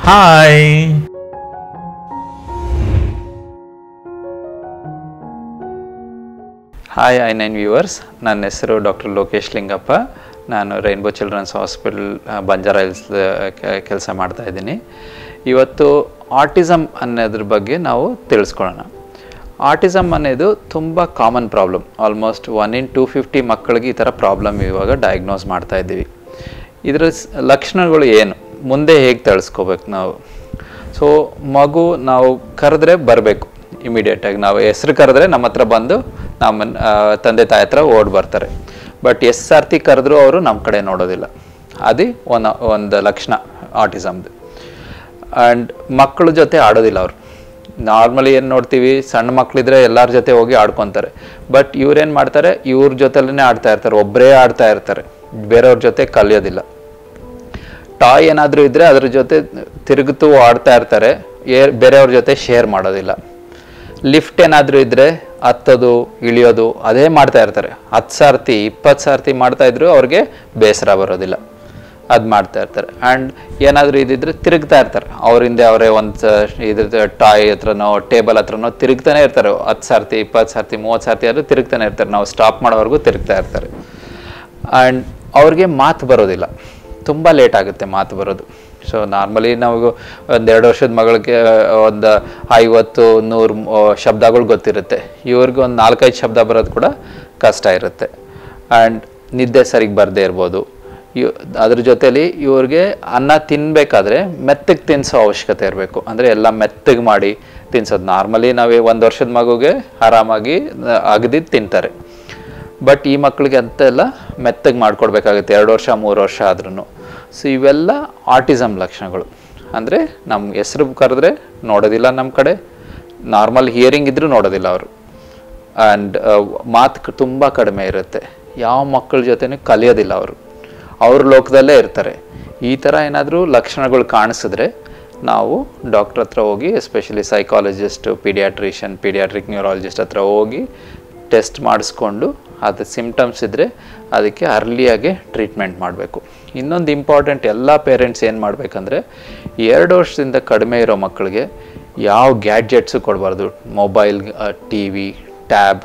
hi hi I nine viewers ನನ್ನ ಹೆಸರು doctor Lokesh Lingappa ನಾನು rainbow children's hospital Banjara hills ಕೆಲಸ ಮಾಡ್ತಾ ಇದ್ದೀನಿ ಇವತ್ತು ಆಟಿಸಮ್ ಅನ್ನೋದ್ರ ಬಗ್ಗೆ ನಾವು ತಿಳಿಸ್ಕೊಳ್ಳೋಣ ಆಟಿಸಮ್ ಅನ್ನೋದು ತುಂಬ common problem almost one in two fifty ಮಕ್ಕಳಿಗೆ ಈ ಥರ ಪ್ರಾಬ್ಲಮ್ ಇವಾಗ ಡಯಾಗ್ನೋಸ್ ಮಾಡ್ತಾ ಇದ್ದೀವಿ ಇದರ ಸ್- ಲಕ್ಷಣಗಳು ಏನು ಮುಂದೆ ಹೇಗೆ ತಿಳಿಸ್ಕೋಬೇಕು ನಾವು ಸೊ ಮಗು ನಾವು ಕರೆದ್ರೆ ಬರಬೇಕು ಇಮಿಡಿಯೇಟಾಗಿ ನಾವು ಹೆಸ್ರು ಕರೆದ್ರೆ ನಮ್ಮ ಹತ್ರ ಬಂದು ನಮ್ಮ ಆ, ತಂದೆ ತಾಯಿ ಹತ್ರ ಓಡ್ ಬರ್ತಾರೆ ಬಟ್ ಎಷ್ಟು ಸರ್ತಿ ಕರೆದ್ರೂ ಅವರು ನಮ್ಮ ಕಡೆ ನೋಡೋದಿಲ್ಲ ಅದು ಒಂದು ಒಂದು ಲಕ್ಷಣ ಆಟಿಸಮ್ದು ಆ್ಯಂಡ್ ಮಕ್ಕಳ ಜೊತೆ ಆಡೋದಿಲ್ಲ ಅವರು ನಾರ್ಮಲಿ ಏನು ನೋಡ್ತೀವಿ ಸಣ್ಣ ಮಕ್ಕಳಿದ್ರೆ ಎಲ್ಲರ ಜೊತೆ ಹೋಗಿ ಆಡ್ಕೊತಾರೆ ಬಟ್ ಇವ್ರೇನು ಮಾಡ್ತಾರೆ ಇವ್ರ ಜೊತೆಲೇ ಆಡ್ತಾ ಇರ್ತಾರೆ ಒಬ್ಬರೇ ಆಡ್ತಾ ಇರ್ತಾರೆ ಬೇರೆಯವ್ರ ಜೊತೆ ಕಲಿಯೋದಿಲ್ಲ ಟಾಯ್ ಏನಾದರೂ ಇದ್ದರೆ ಅದ್ರ ಜೊತೆ ತಿರುಗುತ್ತು ಆಡ್ತಾ ಇರ್ತಾರೆ ಏರ್ ಬೇರೆಯವ್ರ ಜೊತೆ ಶೇರ್ ಮಾಡೋದಿಲ್ಲ ಲಿಫ್ಟ್ ಏನಾದರೂ ಇದ್ದರೆ ಹತ್ತೋದು ಇಳಿಯೋದು ಅದೇ ಮಾಡ್ತಾ ಇರ್ತಾರೆ ಹತ್ತು ಸರ್ತಿ ಇಪ್ಪತ್ತು ಸರ್ತಿ ಮಾಡ್ತಾ ಇದ್ರು ಅವ್ರಿಗೆ ಬೇಸರ ಬರೋದಿಲ್ಲ ಅದು ಮಾಡ್ತಾ ಇರ್ತಾರೆ ಆ್ಯಂಡ್ ಏನಾದರೂ ಇದಿದ್ರೆ ತಿರುಗ್ತಾ ಇರ್ತಾರೆ ಅವರಿಂದ ಅವರೇ ಒಂದು ಇದ್ರ ಟಾಯ್ ಹತ್ರನೋ ಟೇಬಲ್ ಹತ್ರನೋ ತಿರುಗ್ತಾನೆ ಇರ್ತಾರೆ ಹತ್ತು ಸರ್ತಿ ಇಪ್ಪತ್ತು ಸರ್ತಿ ಮೂವತ್ತು ಸರ್ತಿ ಆದರೂ ತಿರುಗ್ತಾನೆ ಇರ್ತಾರೆ ನಾವು ಸ್ಟಾಪ್ ಮಾಡೋವರೆಗೂ ತಿರುಗ್ತಾ ಇರ್ತಾರೆ ಆ್ಯಂಡ್ ಅವ್ರಿಗೆ ಮಾತು ಬರೋದಿಲ್ಲ ತುಂಬ ಲೇಟ್ ಆಗುತ್ತೆ ಮಾತು ಬರೋದು ಸೊ ನಾರ್ಮಲಿ ನಾವು ಒಂದೆರಡು ವರ್ಷದ ಮಗಳಿಗೆ ಒಂದು ಐವತ್ತು ನೂರು ಶಬ್ದಗಳು ಗೊತ್ತಿರುತ್ತೆ ಇವ್ರಿಗೆ ಒಂದು ನಾಲ್ಕೈದು ಶಬ್ದ ಬರೋದು ಕೂಡ ಕಷ್ಟ ಇರುತ್ತೆ ಆ್ಯಂಡ್ ನಿದ್ದೆ ಸರಿಗೆ ಬರದೇ ಇರ್ಬೋದು ಇವ್ ಅದ್ರ ಜೊತೆಲಿ ಇವ್ರಿಗೆ ಅನ್ನ ತಿನ್ನಬೇಕಾದ್ರೆ ಮೆತ್ತಗೆ ತಿನ್ನಿಸೋ ಅವಶ್ಯಕತೆ ಇರಬೇಕು ಅಂದರೆ ಎಲ್ಲ ಮೆತ್ತಗೆ ಮಾಡಿ ತಿನ್ಸೋದು ನಾರ್ಮಲಿ ನಾವೇ ಒಂದು ವರ್ಷದ ಮಗುಗೆ ಆರಾಮಾಗಿ ಅಗದಿದ್ದು ತಿಂತಾರೆ ಬಟ್ ಈ ಮಕ್ಕಳಿಗೆ ಅಂತೆಲ್ಲ ಮೆತ್ತಗೆ ಮಾಡ್ಕೊಡ್ಬೇಕಾಗುತ್ತೆ ಎರಡು ವರ್ಷ ಮೂರು ವರ್ಷ ಆದ್ರೂ ಸೊ ಇವೆಲ್ಲ ಆಟಿಸಮ್ ಲಕ್ಷಣಗಳು ಅಂದರೆ ನಮ್ಮ ಹೆಸರು ಕರೆದ್ರೆ ನೋಡೋದಿಲ್ಲ ನಮ್ಮ ಕಡೆ ನಾರ್ಮಲ್ ಹಿಯರಿಂಗ್ ಇದ್ರೂ ನೋಡೋದಿಲ್ಲ ಅವರು ಆ್ಯಂಡ್ ಮಾತು ತುಂಬ ಕಡಿಮೆ ಇರುತ್ತೆ ಯಾವ ಮಕ್ಕಳ ಜೊತೆನೂ ಕಲಿಯೋದಿಲ್ಲ ಅವರು ಅವ್ರ ಲೋಕದಲ್ಲೇ ಇರ್ತಾರೆ ಈ ಥರ ಏನಾದರೂ ಲಕ್ಷಣಗಳು ಕಾಣಿಸಿದ್ರೆ ನಾವು ಡಾಕ್ಟ್ರ್ ಹತ್ರ ಹೋಗಿ especially psychologist paediatrician paediatric neurologist ಹತ್ರ ಹೋಗಿ ಟೆಸ್ಟ್ ಮಾಡಿಸ್ಕೊಂಡು ಅದು ಸಿಮ್ಟಮ್ಸ್ ಇದ್ದರೆ ಅದಕ್ಕೆ ಅರ್ಲಿಯಾಗೆ ಟ್ರೀಟ್ಮೆಂಟ್ ಮಾಡಬೇಕು ಇನ್ನೊಂದು ಇಂಪಾರ್ಟೆಂಟ್ ಎಲ್ಲ ಪೇರೆಂಟ್ಸ್ ಏನು ಮಾಡಬೇಕಂದ್ರೆ ಎರಡು ವರ್ಷದಿಂದ ಕಡಿಮೆ ಇರೋ ಮಕ್ಕಳಿಗೆ ಯಾವ ಗ್ಯಾಡ್ಜೆಟ್ಸು ಕೊಡಬಾರ್ದು mobile T V tab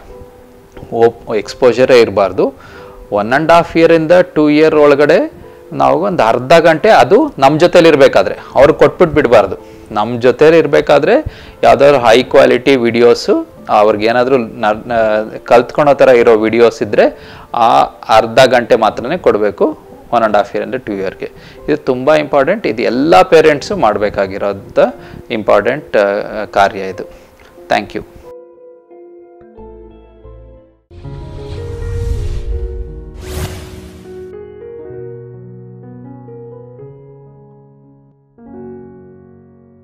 of ಎಕ್ಸ್ಪೋಜರೇ ಇರಬಾರ್ದು ಒನ್ ಆ್ಯಂಡ್ ಹಾಫ್ ಇಯರಿಂದ ಟೂ ಇಯರ್ ಒಳಗಡೆ ನಾವು ಒಂದು ಅರ್ಧ ಗಂಟೆ ಅದು ನಮ್ಮ ಜೊತೇಲಿ ಇರಬೇಕಾದ್ರೆ ಅವ್ರು ಕೊಟ್ಬಿಟ್ಟು ಬಿಡಬಾರ್ದು ನಮ್ಮ ಜೊತೇಲಿ ಇರಬೇಕಾದ್ರೆ ಯಾವ್ದಾದ್ರು ಹೈ ಕ್ವಾಲಿಟಿ ವಿಡಿಯೋಸು ಅವ್ರಿಗೆ ಏನಾದರೂ ಕಲ್ತ್ಕೊಳೋ ಥರ ಇರೋ ವಿಡಿಯೋಸ್ ಇದ್ದರೆ ಆ ಅರ್ಧ ಗಂಟೆ ಮಾತ್ರನೇ ಕೊಡಬೇಕು ಒನ್ ಆ್ಯಂಡ್ ಹಾಫ್ ಇಯರ್ ಅಂದರೆ ಟೂ ಇಯರ್ಗೆ ಇದು ತುಂಬ ಇಂಪಾರ್ಟೆಂಟ್ ಇದು ಎಲ್ಲ ಪೇರೆಂಟ್ಸು ಮಾಡಬೇಕಾಗಿರೋಂಥ ಇಂಪಾರ್ಟೆಂಟ್ ಕಾರ್ಯ ಇದು ಥ್ಯಾಂಕ್ ಯು